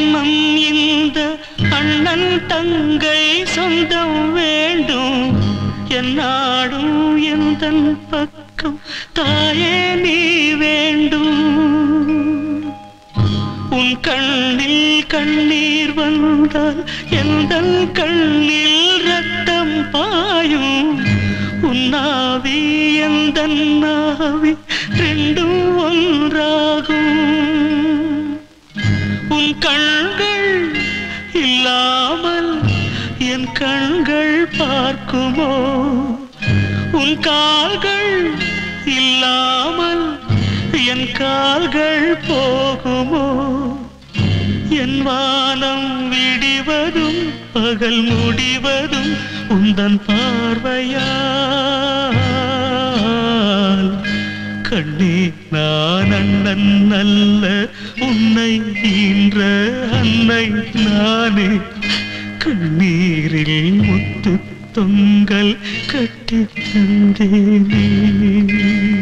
ஜென்மம் இந்த அண்ணன் தங்கை சொந்தம் வேண்டும் என் நாடும் எந்த பக்கம் தாயே நீ வேண்டும் உன் கண்ணில் கண்ணீர் வந்தால் எந்த கண்ணில் ரத்தம் பாயும் உன்னாவி எந்த நாவி ரெண்டும் ஒன்றாகும் உன் கண்கள் இல்லாமல் என் கண்கள் பார்க்குமோ உன் கால்கள் இல்லாமல் என் கால்கள் போகுமோ என் வானம் விடிவதும் பகல் முடிவதும் உந்தன் பார்வையால் கண்ணே நான் அண்ணன் அல்ல உன்னை ஈன்ற அன்னை நானே கண்ணீரில் முத்து தொங்கல் கட்டி தந்தேனே